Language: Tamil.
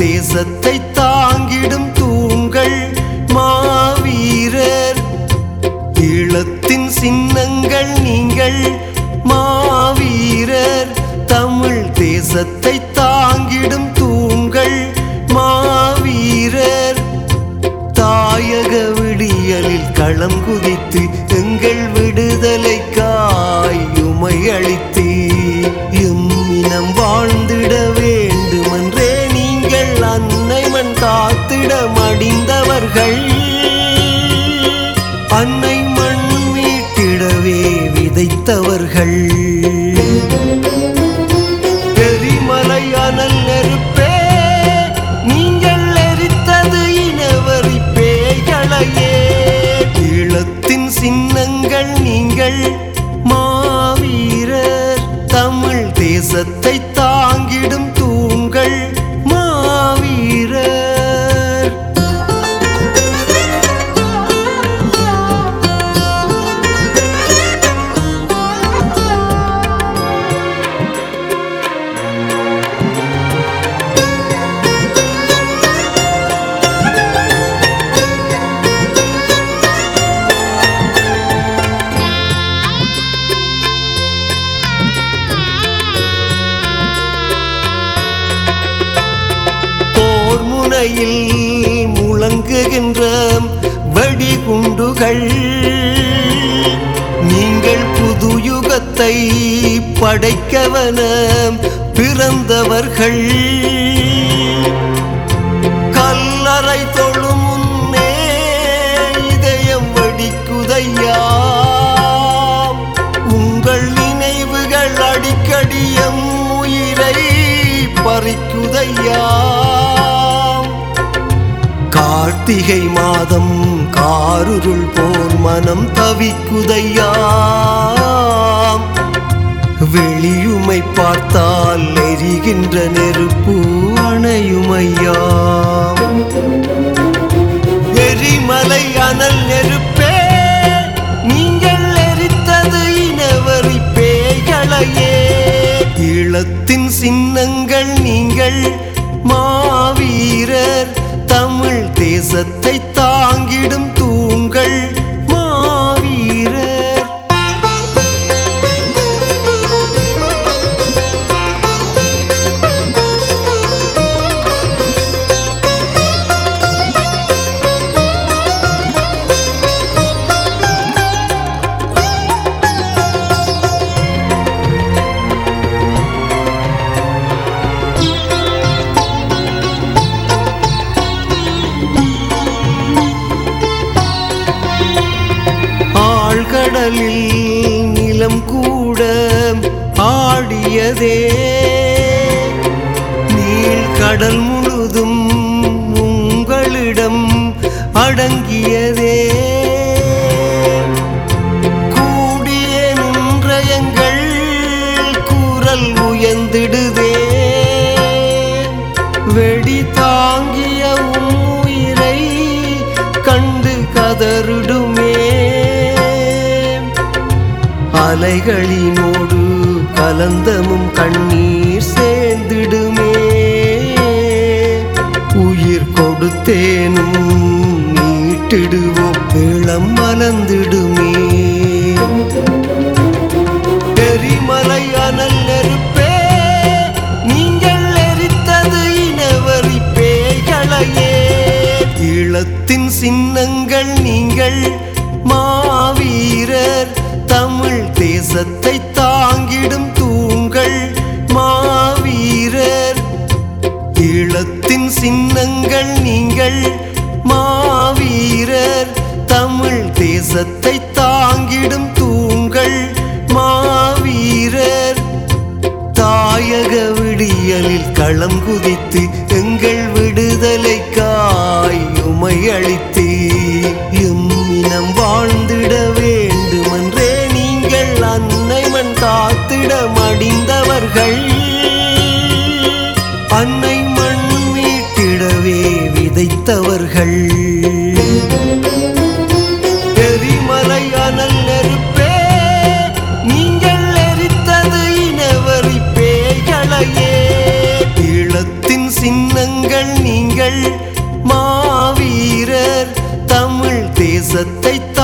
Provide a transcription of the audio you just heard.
தேசத்தை தாங்கிடும் தூண்கள் மாவீரர் ஈழத்தின் சின்னங்கள் நீங்கள் மாவீரர் தமிழ் தேசத்தை தாங்கிடும் தூண்கள் மாவீரர் தாயக விடியலில் களம் குதித்து எங்கள் விடுதலைக்காய் உமை அளித்து எம்மினம் வாழ்ந்திட வேண்டுமென்றே நீங்கள் அன்னை மண் காத்திட மடிந்தவர்கள் அன்னை மண் மீட்டிடவே விதைத்தவர்கள் எரிமலை அனல் நெருப்பே நீங்கள் எரித்தது இனவரி பேய்களையே ஈழத்தின் சின்னங்கள் நீங்கள் மாவீரர் தமிழ் தேசத்தை தாங்கிடும் தூண்கள் மாவீரர் போர் முனையில் முழங்குகின்ற வெடிகுண்டுகள் நீங்கள் புது யுகத்தை படைக்கவன பிறந்தவர்கள் கல்லறை தொழும் முன்னே இதயம் வெடிக்குதையா உங்கள் நினைவுகள் அடிக்கடி எம் உயிரை பறிக்குதையா கார்த்திகை மாதம் காருருள் போல் மனம் தவிக்குதையா வெளியுமை பார்த்தால் எரிகின்ற நெருப்பு அணையுமையா எரிமலை அனல் நெருப்பே நீங்கள் எரித்தது இனவரி பேய்களையே ஈழத்தின் சின்னங்கள் நீங்கள் மாவீரர் தமிழ் தேசத்தை தாங்கிடும் தூண்கள் மாவீரர் ஆழ்கடலில் நிலம் கூட ஆடியதே நீழ்கடல் முழுதும் உங்களிடம் அடங்கியதே கூடிய நின்ற எங்கள் குரல் உயர்ந்திடுதே வெடி தாங்கிய உம் உயிரை கண்டு கதறிடுமே அலைகளினோடு கலந்தமும் கண்ணீர் சேர்ந்திடுமே உயிர் கொடுத்தேனும் மீட்டிடுவோம் இளம் மலர்ந்திடுமே எரிமலை அனல் நெருப்பே நீங்கள் எரித்தது இனவரி பேய்களையே ஈழத்தின் சின்னங்கள் நீங்கள் மாவீரர் தமிழ் தேசத்தை தாங்கிடும் தூண்கள் மாவீரர் ஈழத்தின் சின்னங்கள் நீங்கள் மாவீரர் தமிழ் தேசத்தை தாங்கிடும் தூண்கள் மாவீரர் தாயக விடியலில் களம் குதித்து எங்கள் விடுதலைக்காய் உமை அளித்து எம்மினம் வாழ்ந்திட வேண்டுமென்றே நீங்கள் அன்னை மண் காத்திட மடிந்தவர்கள் அன்னை மண் மீட்டிடவே விதைத்தவர்கள் எரிமலை அனல் நெருப்பே நீங்கள் எரித்தது இனவரி பேய்களையே ஈழத்தின் சின்னங்கள் மாவீரர் தமிழ் தேசத்தை